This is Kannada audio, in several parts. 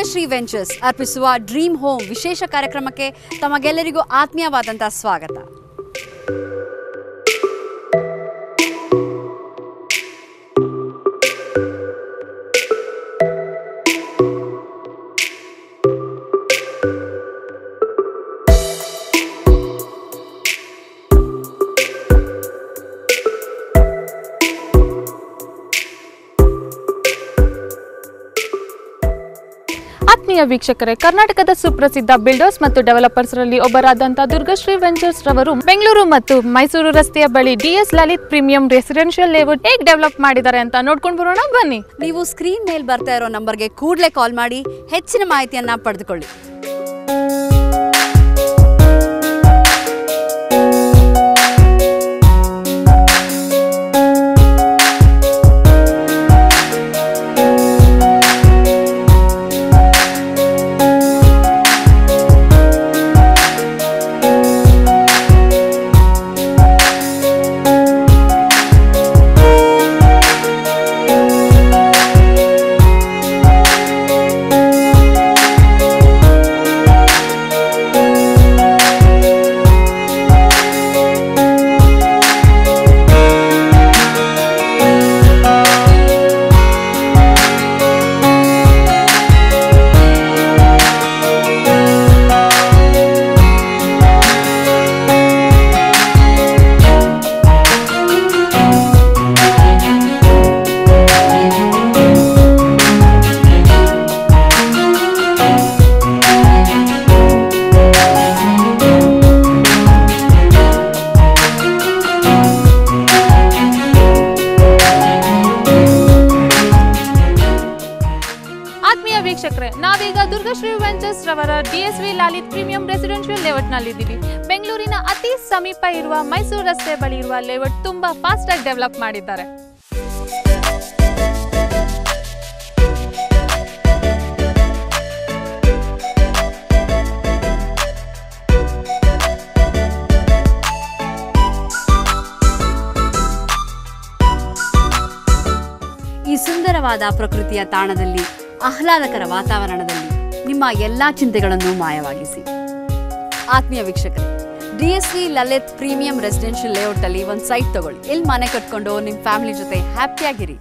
ದುರ್ಗಶ್ರೀ ವೆಂಚರ್ಸ್ ಅರ್ಪಿಸುವ ಡ್ರೀಮ್ ಹೋಮ್ ವಿಶೇಷ ಕಾರ್ಯಕ್ರಮಕ್ಕೆ ತಮಗೆಲ್ಲರಿಗೂ ಆತ್ಮೀಯವಾದಂಥ ಸ್ವಾಗತ ಆತ್ಮೀಯ ವೀಕ್ಷಕರೇ ಕರ್ನಾಟಕದ ಸುಪ್ರಸಿದ್ಧ ಬಿಲ್ಡರ್ಸ್ ಮತ್ತು ಡೆವಲಪರ್ಸ್ ರಲ್ಲಿ ಒಬ್ಬರಾದಂಥ ದುರ್ಗಶ್ರೀ ವೆಂಚರ್ಸ್ ರವರು ಬೆಂಗಳೂರು ಮತ್ತು ಮೈಸೂರು ರಸ್ತೆಯ ಬಳಿ DS Lalit premium residential layout ಹೇಗೆ ಡೆವಲಪ್ ಮಾಡಿದ್ದಾರೆ ಅಂತ ನೋಡ್ಕೊಂಡು ಬರೋಣ ಬನ್ನಿ ನೀವು ಸ್ಕ್ರೀನ್ ಮೇಲೆ ಬರ್ತಾ ಇರೋ ನಂಬರ್ಗೆ ಕೂಡಲೇ ಕಾಲ್ ಮಾಡಿ ಹೆಚ್ಚಿನ ಮಾಹಿತಿಯನ್ನ ಪಡೆದುಕೊಳ್ಳಿ ಆತ್ಮೀಯ ವೀಕ್ಷಕರೇ ನಾವೀಗ ದುರ್ಗಶ್ರೀ ವೆಂಚರ್ಸ್ ರವರ DSV Lalit premium residential layout ನಲ್ಲಿದ್ದೀವಿ ಬೆಂಗಳೂರಿನ ಅತಿ ಸಮೀಪ ಇರುವ ಮೈಸೂರು ರಸ್ತೆ ಬಳಿ ಇರುವ ಲೇಔಟ್ ತುಂಬಾ ಫಾಸ್ಟ್ ಆಗಿ ಡೆವಲಪ್ ಮಾಡಿದ್ದಾರೆ ಈ ಸುಂದರವಾದ ಪ್ರಕೃತಿಯ ತಾಣದಲ್ಲಿ ಆಹ್ಲಾದಕರ ವಾತಾವರಣದಲ್ಲಿ ನಿಮ್ಮ ಎಲ್ಲಾ ಚಿಂತೆಗಳನ್ನು ಮಾಯವಾಗಿಸಿ ಆತ್ಮೀಯ ವೀಕ್ಷಕರೇ D S V Lalit premium residential layout ಅಲ್ಲಿ ಒಂದು ಸೈಟ್ ತಗೊಳ್ಳಿ ಇಲ್ಲಿ ಮನೆ ಕಟ್ಕೊಂಡು ನಿಮ್ಮ ಫ್ಯಾಮಿಲಿ ಜೊತೆ ಹ್ಯಾಪಿಯಾಗಿರಿ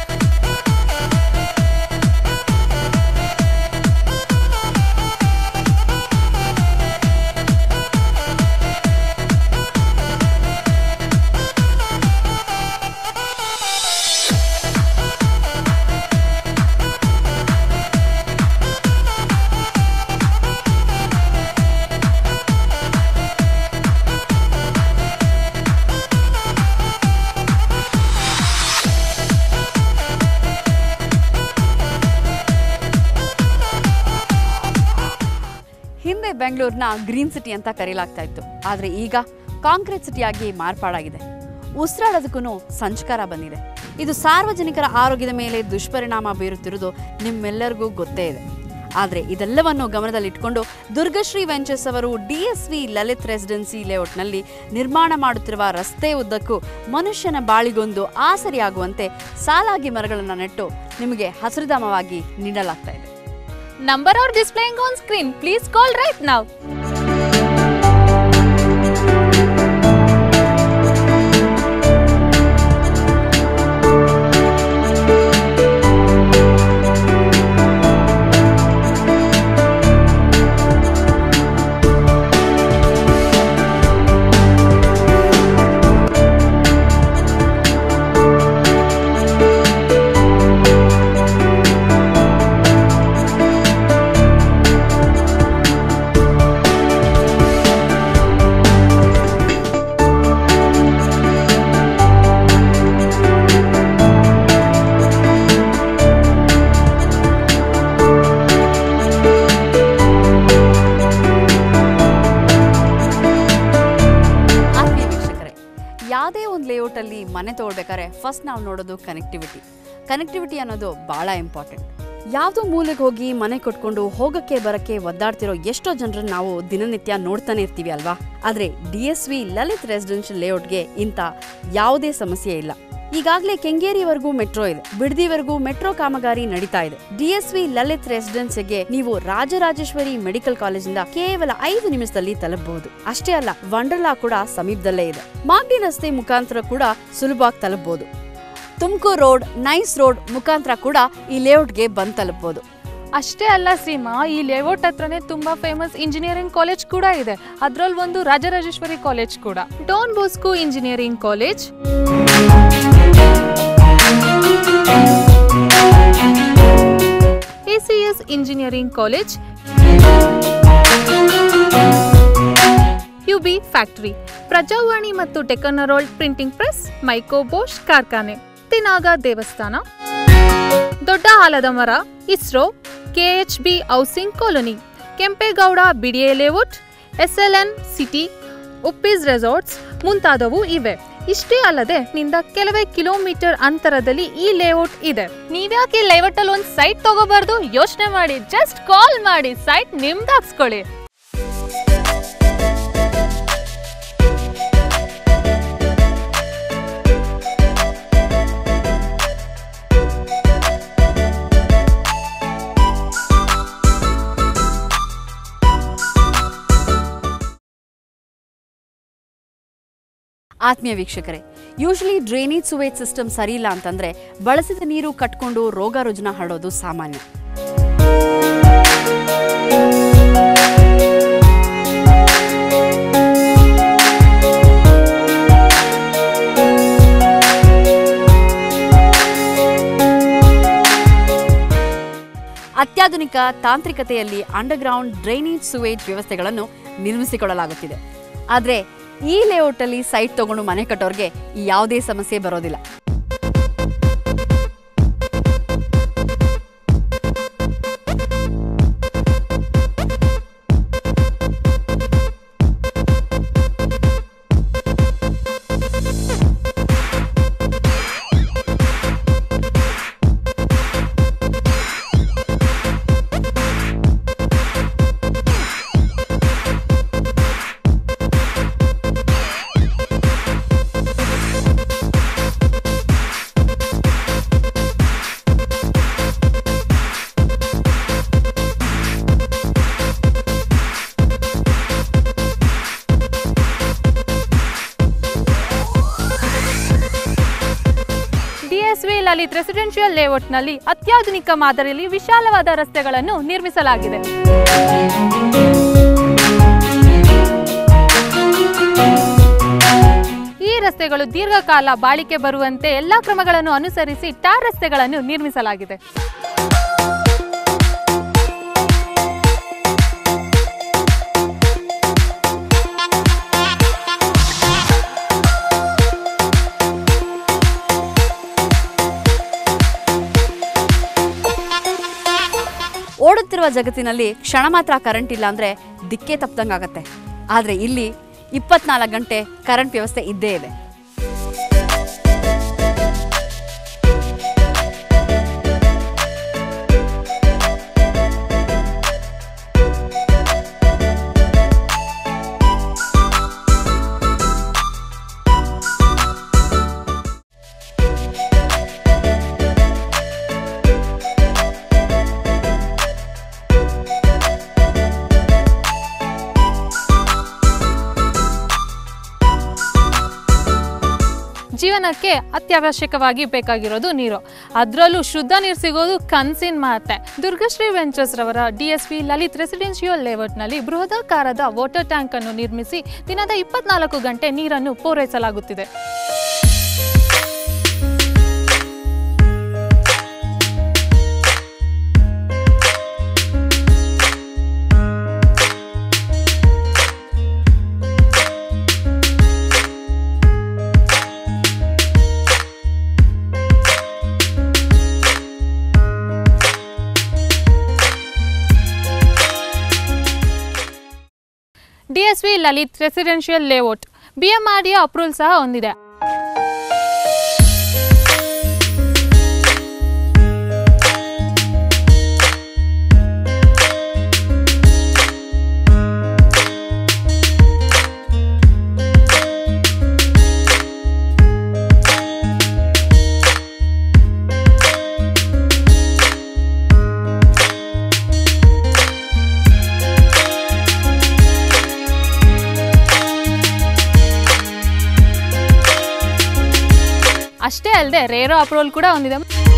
ಹಿಂದೆ ಬೆಂಗಳೂರಿನ ಗ್ರೀನ್ ಸಿಟಿ ಅಂತ ಕರೆಯಲಾಗ್ತಾ ಇತ್ತು ಆದರೆ ಈಗ ಕಾಂಕ್ರೀಟ್ ಸಿಟಿಯಾಗಿ ಮಾರ್ಪಾಡಾಗಿದೆ ಉಸಿರಾಡೋದಕ್ಕೂ ಸಂಸ್ಕಾರ ಬಂದಿದೆ ಇದು ಸಾರ್ವಜನಿಕರ ಆರೋಗ್ಯದ ಮೇಲೆ ದುಷ್ಪರಿಣಾಮ ಬೀರುತ್ತಿರುವುದು ನಿಮ್ಮೆಲ್ಲರಿಗೂ ಗೊತ್ತೇ ಇದೆ ಆದರೆ ಇದೆಲ್ಲವನ್ನು ಗಮನದಲ್ಲಿಟ್ಕೊಂಡು ದುರ್ಗಶ್ರೀ ವೆಂಚರ್ಸ್ ಅವರು D S V Lalit residency ಲೇಔಟ್ನಲ್ಲಿ ನಿರ್ಮಾಣ ಮಾಡುತ್ತಿರುವ ರಸ್ತೆ ಉದ್ದಕ್ಕೂ ಮನುಷ್ಯನ ಬಾಳಿಗೊಂದು ಆಸರಿಯಾಗುವಂತೆ ಸಾಲಾಗಿ ಮರಗಳನ್ನು ನೆಟ್ಟು ನಿಮಗೆ ಹಸಿರುಧಾಮವಾಗಿ ನೀಡಲಾಗ್ತಾ ಇದೆ Number are displaying on screen. Please call right now. ಆತ್ಮೀಯ ವೀಕ್ಷಕರೇ ಯಾವುದೇ ಒಂದು ಲೇಔಟಲ್ಲಿ ಮನೆ ತಗೊಳ್ಬೇಕಾದ್ರೆ ಫಸ್ಟ್ ನಾವು ನೋಡೋದು ಕನೆಕ್ಟಿವಿಟಿ ಕನೆಕ್ಟಿವಿಟಿ ಅನ್ನೋದು ಭಾಳ ಇಂಪಾರ್ಟೆಂಟ್ ಯಾವುದೋ ಮೂಲೆಗೆ ಹೋಗಿ ಮನೆ ಕೊಟ್ಕೊಂಡು ಹೋಗಕ್ಕೆ ಬರಕ್ಕೆ ಒದ್ದಾಡ್ತಿರೋ ಎಷ್ಟೋ ಜನರನ್ನ ನಾವು ದಿನನಿತ್ಯ ನೋಡ್ತಾನೆ ಇರ್ತೀವಿ ಅಲ್ವಾ ಆದರೆ D S V Lalit residential ಲೇಔಟ್ಗೆ ಇಂಥ ಯಾವುದೇ ಸಮಸ್ಯೆ ಇಲ್ಲ ಈಗಾಗಲೇ ಕೆಂಗೇರಿವರೆಗೂ ಮೆಟ್ರೋ ಇದೆ ಬಿಡದಿವರೆಗೂ ಮೆಟ್ರೋ ಕಾಮಗಾರಿ ನಡೀತಾ ಇದೆ ಡಿಎಸ್ವಿ ಲಲಿತ್ ರೆಸಿಡೆನ್ಸಿಗೆ ನೀವು ರಾಜರಾಜೇಶ್ವರಿ ಮೆಡಿಕಲ್ ಕಾಲೇಜಿಂದ ಕೇವಲ ಐದು ನಿಮಿಷದಲ್ಲಿ ತಲುಪಬಹುದು ಅಷ್ಟೇ ಅಲ್ಲ ವಂಡರ್ಲಾ ಕೂಡ ಸಮೀಪದಲ್ಲೇ ಇದೆ ಮಾಗಡಿ ರಸ್ತೆ ಮುಖಾಂತರ ಕೂಡ ಸುಲಭವಾಗಿ ತಲುಪಬಹುದು ತುಮಕೂರು ರೋಡ್ ನೈಸ್ ರೋಡ್ ಮುಖಾಂತರ ಕೂಡ ಈ ಲೇಔಟ್ಗೆ ಬಂದ್ ತಲುಪಬಹುದು ಅಷ್ಟೇ ಅಲ್ಲ ಸೀಮಾ ಈ ಲೇಔಟ್ ಹತ್ರನೇ ತುಂಬಾ ಫೇಮಸ್ ಇಂಜಿನಿಯರಿಂಗ್ ಕಾಲೇಜ್ ಕೂಡ ಇದೆ ಅದ್ರಲ್ಲಿ ಒಂದು ರಾಜರಾಜೇಶ್ವರಿ ಕಾಲೇಜ್ ಕೂಡ Don Bosco engineering college ACS engineering college UB factory Prajavani ಮತ್ತು ಟೆಕನರೋಲ್ ಪ್ರಿಂಟಿಂಗ್ ಪ್ರೆಸ್ ಮೈಕೋಬೋಶ್ ಕಾರ್ಖಾನೆ ತಿನಾಗ ದೇವಸ್ಥಾನ ದೊಡ್ಡ ಆಲದ ಮರ ISRO KHB housing colony Kempegowda BDA layout SLN city Uppi's resorts ಮುಂತಾದವು ಇವೆ ಇಷ್ಟೇ ಅಲ್ಲದೆ ನಿಂದ ಕೆಲವೇ ಕಿಲೋಮೀಟರ್ ಅಂತರದಲ್ಲಿ ಈ ಲೇಔಟ್ ಇದೆ ನೀವ್ಯಾಕೆ ಲೇಔಟ್ ಅಲ್ಲಿ ಒಂದು ಸೈಟ್ ತಗೋಬಾರ್ದು ಯೋಚನೆ ಮಾಡಿ ಜಸ್ಟ್ ಕಾಲ್ ಮಾಡಿ ಸೈಟ್ ನಿಮ್ದಾಗ್ಸ್ಕೊಳ್ಳಿ ಆತ್ಮೀಯ ವೀಕ್ಷಕರೇ ಯೂಶಲಿ ಡ್ರೈನೇಜ್ ಸುವೇಜ್ ಸಿಸ್ಟಮ್ ಸರಿ ಇಲ್ಲ ಅಂತಂದ್ರೆ ಬಳಸಿದ ನೀರು ಕಟ್ಕೊಂಡು ರೋಗ ರುಜಿನ ಹರಡೋದು ಸಾಮಾನ್ಯ ಅತ್ಯಾಧುನಿಕ ತಾಂತ್ರಿಕತೆಯಲ್ಲಿ ಅಂಡರ್ಗ್ರೌಂಡ್ ಡ್ರೈನೇಜ್ ಸುವೇಜ್ ವ್ಯವಸ್ಥೆಗಳನ್ನು ನಿರ್ಮಿಸಿಕೊಳ್ಳಲಾಗುತ್ತಿದೆ ಆದರೆ ಈ ಲೇಔಟಲ್ಲಿ ಸೈಟ್ ತಗೊಂಡು ಮನೆ ಕಟ್ಟೋರ್ಗೆ ಈ ಯಾವುದೇ ಸಮಸ್ಯೆ ಬರೋದಿಲ್ಲ ಡಿಎಸ್ವಿ ಲಲಿತ್ ರೆಸಿಡೆನ್ಷಿಯಲ್ ಲೇಔಟ್ನಲ್ಲಿ ಅತ್ಯಾಧುನಿಕ ಮಾದರಿಯಲ್ಲಿ ವಿಶಾಲವಾದ ರಸ್ತೆಗಳನ್ನು ನಿರ್ಮಿಸಲಾಗಿದೆ ಈ ರಸ್ತೆಗಳು ದೀರ್ಘಕಾಲ ಬಾಳಿಕೆ ಬರುವಂತೆ ಎಲ್ಲಾ ಕ್ರಮಗಳನ್ನು ಅನುಸರಿಸಿ ಟಾರ್ ರಸ್ತೆಗಳನ್ನು ನಿರ್ಮಿಸಲಾಗಿದೆ ಓಡುತ್ತಿರುವ ಜಗತ್ತಿನಲ್ಲಿ ಕ್ಷಣ ಮಾತ್ರ ಕರೆಂಟ್ ಇಲ್ಲ ಅಂದ್ರೆ ದಿಕ್ಕೇ ತಪ್ಪದಂಗಾಗತ್ತೆ ಆದ್ರೆ ಇಲ್ಲಿ ಇಪ್ಪತ್ನಾಲ್ಕು ಗಂಟೆ ಕರೆಂಟ್ ವ್ಯವಸ್ಥೆ ಇದ್ದೇ ಇದೆ ಜೀವನಕ್ಕೆ ಅತ್ಯವಶ್ಯಕವಾಗಿ ಬೇಕಾಗಿರೋದು ನೀರು ಅದರಲ್ಲೂ ಶುದ್ಧ ನೀರು ಸಿಗೋದು ಕನ್ಸಿನ ಮಾತೆ ದುರ್ಗಶ್ರೀ ವೆಂಚರ್ಸ್ ರವರ ಡಿಎಸ್ಪಿ ಲಲಿತ್ ರೆಸಿಡೆನ್ಷಿಯಲ್ ಲೇಔಟ್ನಲ್ಲಿ ಬೃಹದಾಕಾರದ ವಾಟರ್ ಟ್ಯಾಂಕ್ ಅನ್ನು ನಿರ್ಮಿಸಿ ದಿನದ ಇಪ್ಪತ್ನಾಲ್ಕು ಗಂಟೆ ನೀರನ್ನು ಪೂರೈಸಲಾಗುತ್ತಿದೆ ಡಿಎಸ್ವಿ ಲಲಿತ್ ರೆಸಿಡೆನ್ಷಿಯಲ್ ಲೇಔಟ್ ಬಿಎಂಆರ್ಡಿಯ ಅಪ್ರೂವಲ್ ಸಹ ಹೊಂದಿದೆ ಅಷ್ಟೇ ಅಲ್ಲದೆ ರೇರೋ ಅಪ್ರೂವಲ್ ಕೂಡ ಹೊಂದಿದೆ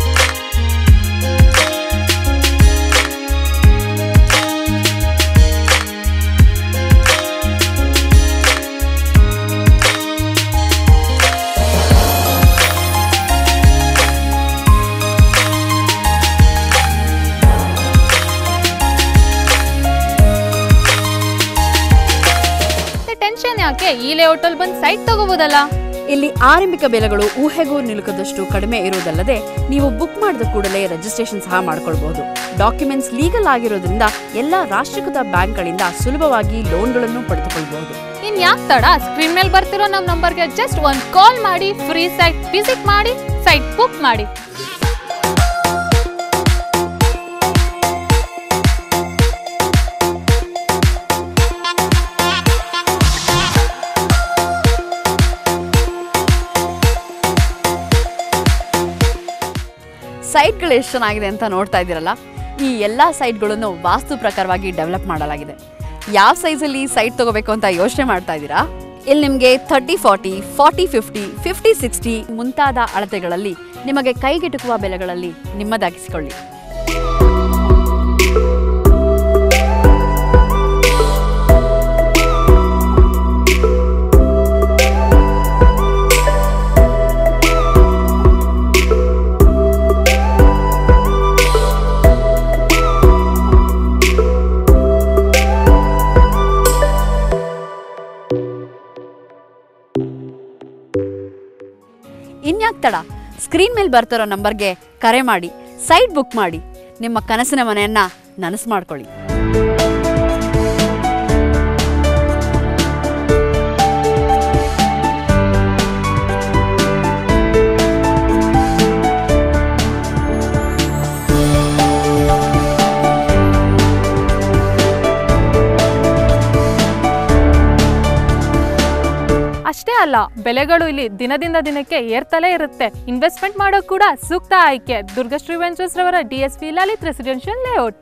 ಟೆನ್ಷನ್ ಯಾಕೆ ಈ ಲೇಔಟಲ್ಲಿ ಬಂದು ಸೈಟ್ ತಗೋಬೋದಲ್ಲ ಇಲ್ಲಿ ಆರಂಭಿಕ ಬೆಲೆಗಳು ಊಹೆಗೂ ನಿಲುಕದಷ್ಟು ಕಡಿಮೆ ಇರುವುದಲ್ಲದೆ ನೀವು ಬುಕ್ ಮಾಡಿದ ಕೂಡಲೇ ರಿಜಿಸ್ಟ್ರೇಷನ್ ಸಹ ಮಾಡ್ಕೊಳ್ಬಹುದು ಡಾಕ್ಯುಮೆಂಟ್ಸ್ ಲೀಗಲ್ ಆಗಿರೋದ್ರಿಂದ ಎಲ್ಲ ರಾಷ್ಟ್ರೀಕೃತ ಬ್ಯಾಂಕ್ಗಳಿಂದ ಸುಲಭವಾಗಿ ಲೋನ್ಗಳನ್ನು ಪಡೆದುಕೊಳ್ಳಬಹುದು ಇನ್ ಯಾಕೆ ತಡ ಸ್ಕ್ರೀನ್ ಮೇಲೆ ಬರ್ತಿರೋ ನಮ್ಮ ನಂಬರ್ಗೆ ಜಸ್ಟ್ ಒಂದು ಕಾಲ್ ಮಾಡಿ ಫ್ರೀ ಸೈಟ್ ವಿಸಿಟ್ ಮಾಡಿ ಸೈಟ್ ಬುಕ್ ಮಾಡಿ ಸೈಟ್ಗಳು ಎಷ್ಟು ಚೆನ್ನಾಗಿದೆ ಅಂತ ನೋಡ್ತಾ ಇದ್ದೀರಲ್ಲ ಈ ಎಲ್ಲ ಸೈಟ್ಗಳನ್ನು ವಾಸ್ತು ಪ್ರಕಾರವಾಗಿ ಡೆವಲಪ್ ಮಾಡಲಾಗಿದೆ ಯಾವ ಸೈಜಲ್ಲಿ ಸೈಟ್ ತಗೋಬೇಕು ಅಂತ ಯೋಚನೆ ಮಾಡ್ತಾ ಇದ್ದೀರಾ ಇಲ್ಲಿ ನಿಮಗೆ thirty forty forty fifty fifty sixty ಮುಂತಾದ ಅಳತೆಗಳಲ್ಲಿ ನಿಮಗೆ ಕೈಗೆಟುಕುವ ಬೆಲೆಗಳಲ್ಲಿ ನಿಮ್ಮದಾಗಿಸಿಕೊಳ್ಳಿ ಇನ್ಯಾಕ್ ತಡ ಸ್ಕ್ರೀನ್ ಮೇಲೆ ಬರ್ತಿರೋ ನಂಬರ್ಗೆ ಕರೆ ಮಾಡಿ ಸೈಟ್ ಬುಕ್ ಮಾಡಿ ನಿಮ್ಮ ಕನಸಿನ ಮನೆಯನ್ನ ನನಸು ಮಾಡ್ಕೊಳ್ಳಿ ಅಷ್ಟೇ ಅಲ್ಲ ಬೆಲೆಗಳು ಇಲ್ಲಿ ದಿನದಿಂದ ದಿನಕ್ಕೆ ಏರ್ತಲೇ ಇರುತ್ತೆ ಇನ್ವೆಸ್ಟ್ಮೆಂಟ್ ಮಾಡೋಕ್ ಕೂಡ ಸೂಕ್ತ ಆಯ್ಕೆ ದುರ್ಗಶ್ರೀ ವೆಂಚರ್ಸ್ ರವರ D S P Lalit residential layout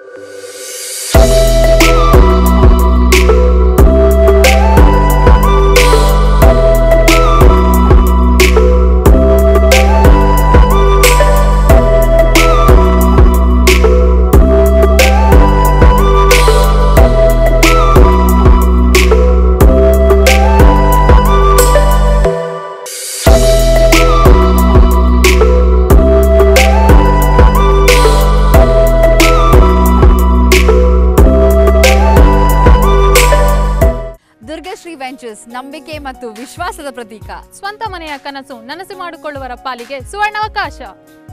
Durgashree ventures ನಂಬಿಕೆ ಮತ್ತು ವಿಶ್ವಾಸದ ಪ್ರತೀಕ ಸ್ವಂತ ಮನೆಯ ಕನಸು ನನಸು ಮಾಡಿಕೊಳ್ಳುವರ ಪಾಲಿಗೆ ಸುವರ್ಣಾವಕಾಶ